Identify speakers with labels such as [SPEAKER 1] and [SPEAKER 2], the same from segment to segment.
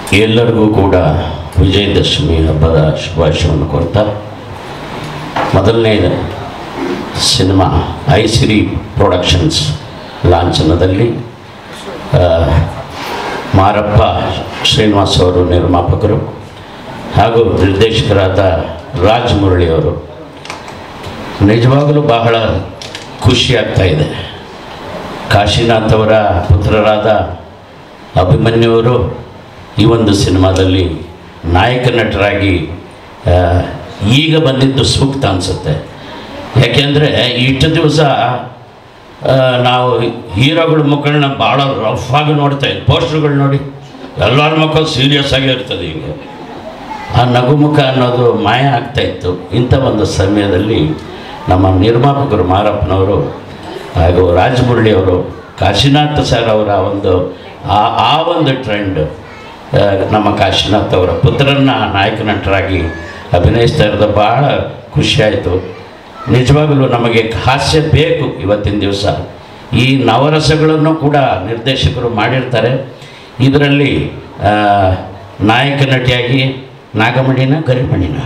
[SPEAKER 1] ಎಲ್ಲರಿಗೂ ಕೂಡ ವಿಜಯದಶಮಿ ಹಬ್ಬದ ಶುಭಾಶಯವನ್ನು ಕೋರ್ತಾ ಮೊದಲನೇ ಸಿನಿಮಾ ಐಸಿರಿ ಪ್ರೊಡಕ್ಷನ್ಸ್ ಲಾಂಛನದಲ್ಲಿ ಆ, ಮಾರಪ್ಪ ಶ್ರೀನಿವಾಸ್ ಅವರು ನಿರ್ಮಾಪಕರು ಹಾಗೂ ನಿರ್ದೇಶಕರಾದ ರಾಜ್ ಮುರಳಿಯವರು ನಿಜವಾಗಲೂ ಬಹಳ ಖುಷಿ ಆಗ್ತಾ ಇದೆ ಕಾಶಿನಾಥ್ ಅವರ ಪುತ್ರರಾದ ಅಭಿಮನ್ಯುವರು ಈ ಒಂದು ಸಿನಿಮಾದಲ್ಲಿ ನಾಯಕ ನಟರಾಗಿ ಆ, ಈಗ ಬಂದಿದ್ದು ಸೂಕ್ತ ಅನಿಸುತ್ತೆ ಯಾಕೆಂದರೆ ಇಷ್ಟು ದಿವಸ ಆ, ನಾವು ಹೀರೋಗಳ ಮುಖಗಳನ್ನ ಭಾಳ ರಫ್ ಆಗಿ ನೋಡ್ತಾ ಇದ್ವಿ ಪೋಸ್ಟರ್ಗಳು ನೋಡಿ ಎಲ್ಲರ ಮುಖ ಸೀರಿಯಸ್ ಆಗೇ ಇರ್ತದೆ ಈಗ ಆ ನಗುಮುಖ ಅನ್ನೋದು ಮಾಯ ಆಗ್ತಾ ಇತ್ತು ಇಂಥ ಒಂದು ಸಮಯದಲ್ಲಿ ನಮ್ಮ ನಿರ್ಮಾಪಕರು ಮಾರಪ್ಪನವರು ಹಾಗೂ ರಾಜಮುರಳಿ ಅವರು ಕಾಶಿನಾಥ್ ಸರ್ ಅವರ ಒಂದು ಆ ಆ ಒಂದು ಟ್ರೆಂಡ್ ಆ, ನಮ್ಮ ಕಾಶಿನಾಥ್ ಅವರ ಪುತ್ರನ್ನ ನಾಯಕ ನಟರಾಗಿ ಅಭಿನಯಿಸ್ತಾ ಇರೋದು ಭಾಳ ಖುಷಿಯಾಯಿತು ನಿಜವಾಗಲೂ ನಮಗೆ ಹಾಸ್ಯ ಬೇಕು ಇವತ್ತಿನ ದಿವಸ ಈ ನವರಸಗಳನ್ನು ಕೂಡ ನಿರ್ದೇಶಕರು ಮಾಡಿರ್ತಾರೆ ಇದರಲ್ಲಿ ಆ, ನಾಯಕ ನಟಿಯಾಗಿ ನಾಗಮಣಿನ ಗರಿಮಣಿನ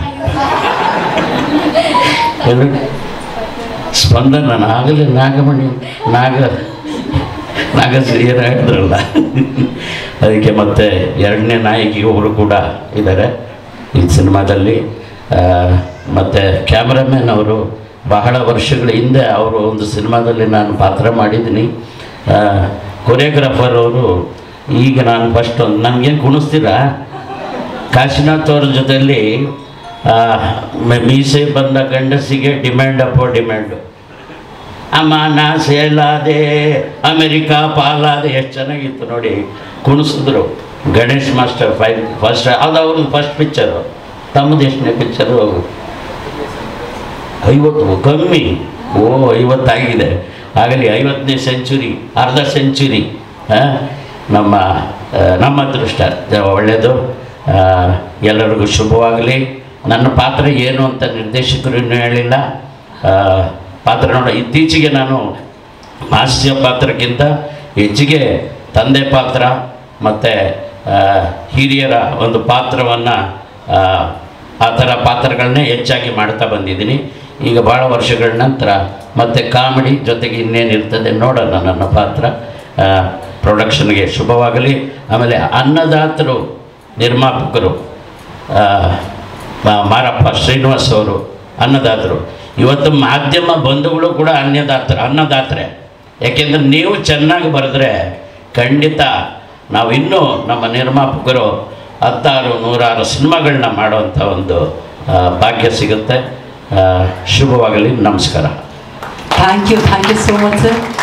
[SPEAKER 1] ಏನು? ಸ್ಪಂದನ ಆಗಲಿ ನಾಗಮಣಿ ನಾಗ ನಾಗ ಏನು ಹೇಳಿದ್ರಲ್ಲ ಅದಕ್ಕೆ ಮತ್ತೆ ಎರಡನೇ ನಾಯಕಿ ಒಬ್ಬರು ಕೂಡ ಇದ್ದಾರೆ ಈ ಸಿನಿಮಾದಲ್ಲಿ ಆ, ಮತ್ತು ಕ್ಯಾಮ್ರಾಮನ್ ಅವರು ಬಹಳ ವರ್ಷಗಳ ಹಿಂದೆ ಅವರು ಒಂದು ಸಿನಿಮಾದಲ್ಲಿ ನಾನು ಪಾತ್ರ ಮಾಡಿದ್ದೀನಿ ಕೊರಿಯೋಗ್ರಾಫರ್ ಅವರು ಈಗ ನಾನು ಫಸ್ಟ್ ಒಂದು ನನಗೇನು ಕುಣಿಸ್ತೀರಾ ಕಾಶಿನಾಥ್ ಅವ್ರ ಜೊತೆಯಲ್ಲಿ ಆ, ಮ- ಮೀಸೆ ಬಂದ ಗಂಡಸಿಗೆ ಡಿಮ್ಯಾಂಡ್ ಅಪ್ಪೋ ಡಿಮ್ಯಾಂಡು ಅಮ್ಮ ನಾ ಸೇಲಾದೆ ಅಮೆರಿಕಾ ಪಾಲಾದೆ ಎಷ್ಟು ಚೆನ್ನಾಗಿತ್ತು ನೋಡಿ ಕುಣಿಸಿದ್ರು ಗಣೇಶ್ ಮಾಸ್ಟರ್ ಫೈ ಫಸ್ಟ್ ಅದು ಅವ್ರದ್ದು ಫಸ್ಟ್ ಪಿಕ್ಚರು ತಮ್ಮದು ಎಷ್ಟನೇ ಪಿಕ್ಚರು ಐವತ್ತು ಕಮ್ಮಿ ಓ ಐವತ್ತಾಗಿದೆ ಆಗಲಿ ಐವತ್ತನೇ ಸೆಂಚುರಿ ಅರ್ಧ ಸೆಂಚುರಿ ನಮ್ಮ ಆ, ನಮ್ಮ ಅದೃಷ್ಟ ಒಳ್ಳೆಯದು ಆ, ಎಲ್ಲರಿಗೂ ಶುಭವಾಗಲಿ ನನ್ನ ಪಾತ್ರ ಏನು ಅಂತ ನಿರ್ದೇಶಕರು ಇನ್ನೂ ಹೇಳಿಲ್ಲ ಆ, ಪಾತ್ರ ನೋಡ ಇತ್ತೀಚೆಗೆ ನಾನು ಹಾಸ್ಯ ಪಾತ್ರಕ್ಕಿಂತ ಹೆಚ್ಚಿಗೆ ತಂದೆ ಪಾತ್ರ ಮತ್ತು ಹಿರಿಯರ ಒಂದು ಪಾತ್ರವನ್ನು ಆ ಥರ ಪಾತ್ರಗಳನ್ನೇ ಹೆಚ್ಚಾಗಿ ಮಾಡ್ತಾ ಬಂದಿದ್ದೀನಿ ಈಗ ಭಾಳ ವರ್ಷಗಳ ನಂತರ ಮತ್ತೆ ಕಾಮಿಡಿ ಜೊತೆಗೆ ಇನ್ನೇನು ಇರ್ತದೆ ನೋಡೋಣ ನನ್ನ ಪಾತ್ರ ಪ್ರೊಡಕ್ಷನ್ಗೆ ಶುಭವಾಗಲಿ ಆಮೇಲೆ ಅನ್ನದಾತರು ನಿರ್ಮಾಪಕರು ಆ, ಮಾ- ಮಾರಪ್ಪ ಶ್ರೀನಿವಾಸ್ ಅವರು ಅನ್ನದಾತರು ಇವತ್ತು ಮಾಧ್ಯಮ ಬಂಧುಗಳು ಕೂಡ ಅನ್ನದಾತರು ಅನ್ನದಾತರೆ ಯಾಕೆಂದರೆ ನೀವು ಚೆನ್ನಾಗಿ ಬರೆದ್ರೆ ಖಂಡಿತ ನಾವು ಇನ್ನೂ ನಮ್ಮ ನಿರ್ಮಾಪಕರು ಹತ್ತಾರು ನೂರಾರು ಸಿನಿಮಾಗಳನ್ನ ಮಾಡುವಂಥ ಒಂದು ಆ, ಭಾಗ್ಯ ಸಿಗುತ್ತೆ ಆ, ಶುಭವಾಗಲಿ ನಮಸ್ಕಾರ
[SPEAKER 2] thank you thank you so much sir